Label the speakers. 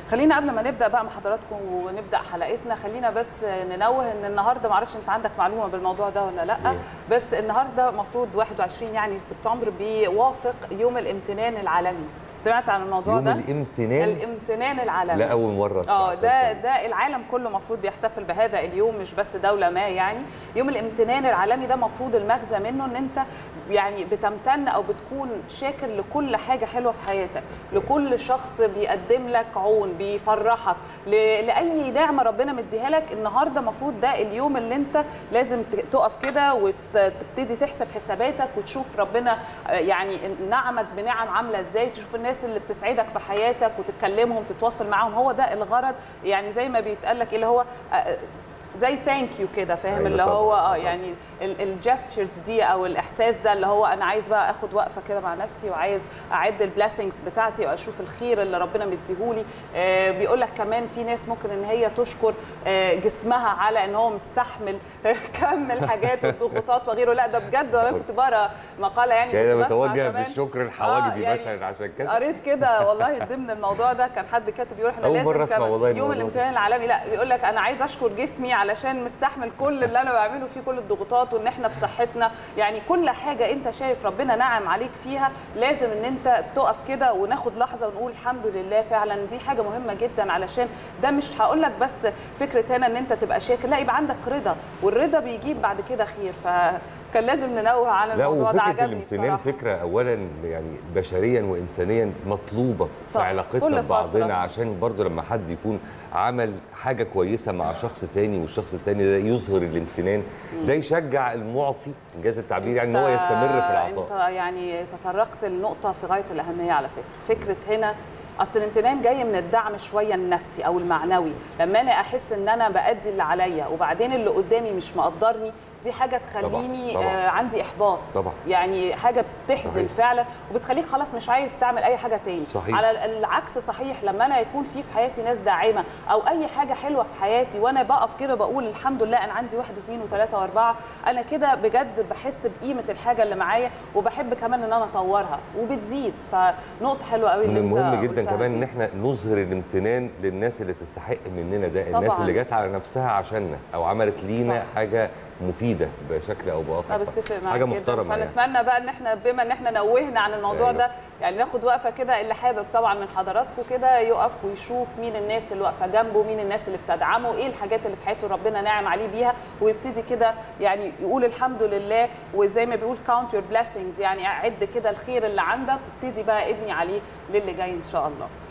Speaker 1: خلينا قبل ما نبدا بقى مع حضراتكم ونبدا حلقتنا خلينا بس ننوه ان النهارده معرفش انت عندك معلومه بالموضوع ده ولا لا بس النهارده المفروض 21 يعني سبتمبر بيوافق يوم الامتنان العالمي سمعت عن الموضوع
Speaker 2: يوم
Speaker 1: ده
Speaker 2: الامتنان
Speaker 1: الامتنان العالمي
Speaker 2: لا اول مره
Speaker 1: اه
Speaker 2: سمعتها
Speaker 1: ده ده العالم كله المفروض بيحتفل بهذا اليوم مش بس دوله ما يعني يوم الامتنان العالمي ده المفروض المغزى منه ان انت يعني بتمتن او بتكون شاكر لكل حاجه حلوه في حياتك لكل شخص بيقدم لك عون بيفرحك ل... لاي نعمه ربنا مديها لك النهارده المفروض ده اليوم اللي انت لازم ت- تقف كده وتبتدي تحسب حساباتك وتشوف ربنا آه، يعني نعمك بنعم عامله ازاي تشوف الناس اللي بتسعدك في حياتك وتتكلمهم تتواصل معاهم هو ده الغرض يعني زي ما بيتقال لك اللي هو آه، زي ثانك يو كده فاهم
Speaker 2: أيوة
Speaker 1: اللي
Speaker 2: طبعاً،
Speaker 1: هو اه
Speaker 2: طبعاً.
Speaker 1: يعني الجستشرز دي او الاحساس ده اللي هو انا عايز بقى اخد وقفه كده مع نفسي وعايز اعد البلاسنجز بتاعتي واشوف الخير اللي ربنا مديهولي آه بيقول لك كمان في ناس ممكن ان هي تشكر آه جسمها على ان هو مستحمل كم الحاجات والضغوطات وغيره لا ده بجد وانا كنت بقرا مقاله يعني
Speaker 2: يعني
Speaker 1: كنت بسمع
Speaker 2: متوجه
Speaker 1: كمان.
Speaker 2: بالشكر
Speaker 1: آه،
Speaker 2: الحواجبي
Speaker 1: يعني
Speaker 2: مثلا عشان كده
Speaker 1: قريت كده والله ضمن الموضوع ده كان حد كاتب يقول احنا
Speaker 2: أول
Speaker 1: لازم
Speaker 2: مرة أسمع
Speaker 1: كمان
Speaker 2: والله
Speaker 1: يوم
Speaker 2: الموضوع ده.
Speaker 1: الامتنان العالمي لا بيقول لك انا عايز اشكر جسمي علشان مستحمل كل اللي انا بعمله فيه كل الضغوطات وان احنا بصحتنا يعني كل حاجه انت شايف ربنا نعم عليك فيها لازم ان انت تقف كده وناخد لحظه ونقول الحمد لله فعلا دي حاجه مهمه جدا علشان ده مش هقول لك بس فكره هنا ان انت تبقى شاكر لا يبقى عندك رضا والرضا بيجيب بعد كده خير فكان لازم ننوه على
Speaker 2: لا
Speaker 1: الموضوع ده
Speaker 2: وفكره
Speaker 1: عجبني
Speaker 2: الامتنان
Speaker 1: بصراحه
Speaker 2: فكره اولا يعني بشريا وانسانيا مطلوبه في
Speaker 1: صح،
Speaker 2: علاقتنا
Speaker 1: كل
Speaker 2: ببعضنا
Speaker 1: فترة.
Speaker 2: عشان برضو لما حد يكون عمل حاجه كويسه مع شخص تاني والشخص التاني ده يظهر الامتنان ده يشجع المعطي انجاز التعبير يعني ان هو
Speaker 1: أنت-
Speaker 2: يستمر في العطاء
Speaker 1: انت يعني تطرقت لنقطه في غايه الاهميه على فكره فكره هنا اصل الامتنان جاي من الدعم شويه النفسي او المعنوي لما انا احس ان انا بادي اللي عليا وبعدين اللي قدامي مش مقدرني دي حاجه تخليني
Speaker 2: طبعاً.
Speaker 1: آه عندي احباط
Speaker 2: طبعاً.
Speaker 1: يعني حاجه بتحزن
Speaker 2: صحيح.
Speaker 1: فعلا وبتخليك خلاص مش عايز تعمل اي حاجه تاني
Speaker 2: صحيح.
Speaker 1: على العكس صحيح لما انا يكون في في حياتي ناس داعمه او اي حاجه حلوه في حياتي وانا بقف كده بقول الحمد لله انا عندي واحد واثنين وثلاثه واربعه انا كده بجد بحس بقيمه الحاجه اللي معايا وبحب كمان ان انا اطورها وبتزيد فنقطه حلوه قوي
Speaker 2: من
Speaker 1: اللي انت
Speaker 2: المهم جدا
Speaker 1: قلتها
Speaker 2: كمان
Speaker 1: دي.
Speaker 2: ان احنا نظهر الامتنان للناس اللي تستحق مننا ده الناس
Speaker 1: طبعاً.
Speaker 2: اللي جت على نفسها عشاننا او عملت لينا
Speaker 1: صح.
Speaker 2: حاجه مفيده بشكل او باخر
Speaker 1: انا بتفق معاك
Speaker 2: حاجه
Speaker 1: جدا
Speaker 2: محترمه يعني.
Speaker 1: فنتمنى بقى ان احنا بما ان احنا نوهنا عن الموضوع
Speaker 2: أيوة.
Speaker 1: ده يعني ناخد وقفه كده اللي حابب طبعا من حضراتكم كده يقف ويشوف مين الناس اللي واقفه جنبه مين الناس اللي بتدعمه ايه الحاجات اللي في حياته ربنا ناعم عليه بيها ويبتدي كده يعني يقول الحمد لله وزي ما بيقول count your blessings يعني عد كده الخير اللي عندك وابتدي بقى ابني عليه للي جاي ان شاء الله